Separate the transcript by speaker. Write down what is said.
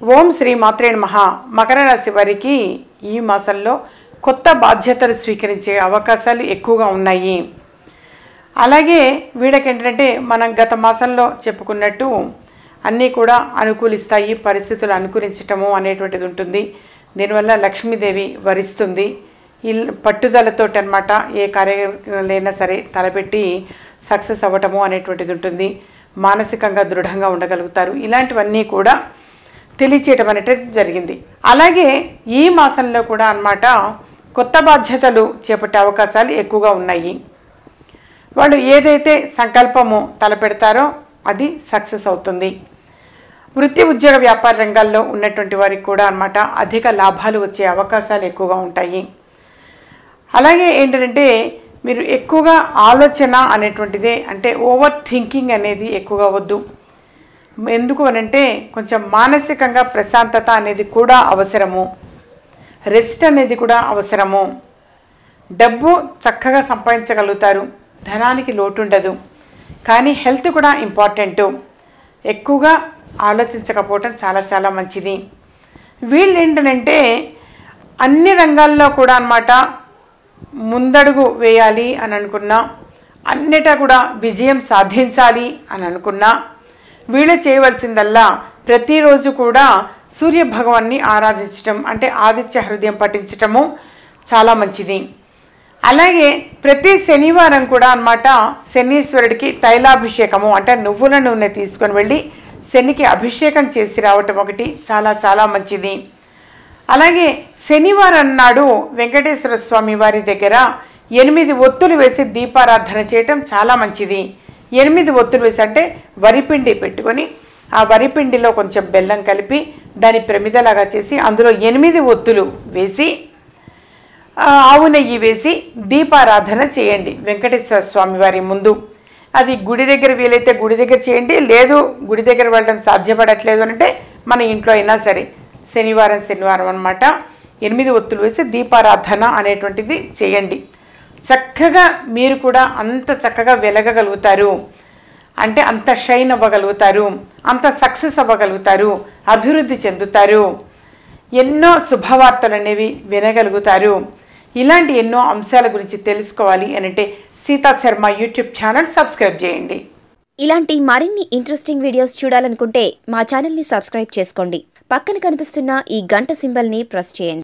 Speaker 1: ఓం శ్రీ మాత్రే నమః మకర రాశి వారికి ఈ మాసంలో కొత్త బాధ్యతలు స్వీకరించే అవకాశాలు ఎక్కువగా ఉన్నాయి అలాగే వీళ్ళకి ఏంటంటే మనం గత మాసంలో చెప్పుకున్నట్టు అన్నీ కూడా అనుకూలిస్తాయి పరిస్థితులు అనుకూలించటము అనేటువంటిది ఉంటుంది దీనివల్ల లక్ష్మీదేవి వరిస్తుంది ఇల్ పట్టుదలతోటి అనమాట ఏ కార్యాలైనా సరే తలపెట్టి సక్సెస్ అవ్వటము అనేటువంటిది ఉంటుంది మానసికంగా దృఢంగా ఉండగలుగుతారు ఇలాంటివన్నీ కూడా తెలియచేయటం అనేటువంటిది జరిగింది అలాగే ఈ మాసంలో కూడా అన్నమాట కొత్త బాధ్యతలు చేపట్టే అవకాశాలు ఎక్కువగా ఉన్నాయి వాళ్ళు ఏదైతే సంకల్పము తలపెడతారో అది సక్సెస్ అవుతుంది వృత్తి ఉద్యోగ వ్యాపార రంగాల్లో ఉన్నటువంటి వారికి కూడా అన్నమాట అధిక లాభాలు వచ్చే అవకాశాలు ఎక్కువగా ఉంటాయి అలాగే ఏంటంటే మీరు ఎక్కువగా ఆలోచన అనేటువంటిదే అంటే ఓవర్ థింకింగ్ అనేది ఎక్కువగా వద్దు ఎందుకు అనంటే కొంచెం మానసికంగా ప్రశాంతత అనేది కూడా అవసరము రెస్ట్ అనేది కూడా అవసరము డబ్బు చక్కగా సంపాదించగలుగుతారు ధనానికి లోటు ఉండదు కానీ హెల్త్ కూడా ఇంపార్టెంటు ఎక్కువగా ఆలోచించకపోవటం చాలా చాలా మంచిది వీళ్ళు ఏంటంటే అన్ని రంగాల్లో కూడా అన్నమాట ముందడుగు వేయాలి అని అనుకున్నా అన్నిటా కూడా విజయం సాధించాలి అని అనుకున్నా వీళ్ళు చేయవలసిందల్లా ప్రతిరోజు కూడా సూర్య భగవాన్ని ఆరాధించటం అంటే ఆదిత్య హృదయం పఠించటము చాలా మంచిది అలాగే ప్రతి శనివారం కూడా అన్నమాట శనీశ్వరుడికి తైలాభిషేకము అంటే నువ్వుల నూనె తీసుకొని వెళ్ళి శనికి అభిషేకం చేసి రావటం ఒకటి చాలా చాలా మంచిది అలాగే శనివారం నాడు వెంకటేశ్వర స్వామి వారి దగ్గర ఎనిమిది ఒత్తులు వేసి దీపారాధన చేయటం చాలా మంచిది ఎనిమిది ఒత్తులు వేసి అంటే వరిపిండి పెట్టుకొని ఆ వరిపిండిలో కొంచెం బెల్లం కలిపి దాని ప్రమిదలాగా చేసి అందులో ఎనిమిది ఒత్తులు వేసి ఆ, ఆవు నెయ్యి వేసి దీపారాధన చేయండి వెంకటేశ్వర స్వామి వారి ముందు అది గుడి దగ్గర వీలైతే గుడి దగ్గర చేయండి లేదు గుడి దగ్గర వెళ్ళడం సాధ్యపడట్లేదు అంటే మన ఇంట్లో అయినా సరే శనివారం శనివారం అన్నమాట ఎనిమిది ఒత్తులు వేసి దీపారాధన అనేటువంటిది చేయండి చక్కగా మీరు కూడా అంత చక్కగా వెలగగలుగుతారు అంటే అంత షైన్ అవ్వగలుగుతారు అంత సక్సెస్ అవ్వగలుగుతారు అభివృద్ధి చెందుతారు ఎన్నో శుభవార్తలు అనేవి వినగలుగుతారు ఇలాంటి ఎన్నో అంశాల గురించి తెలుసుకోవాలి అని అంటే Sita Sharma YouTube channel subscribe చేయండి
Speaker 2: ఇలాంటి మరిన్ని ఇంట్రెస్టింగ్ వీడియోస్ చూడాలనుకుంటే మా ఛానల్ని సబ్స్క్రైబ్ చేసుకోండి పక్కన కనిపిస్తున్న ఈ గంట సింబల్ని ప్రెస్ చేయండి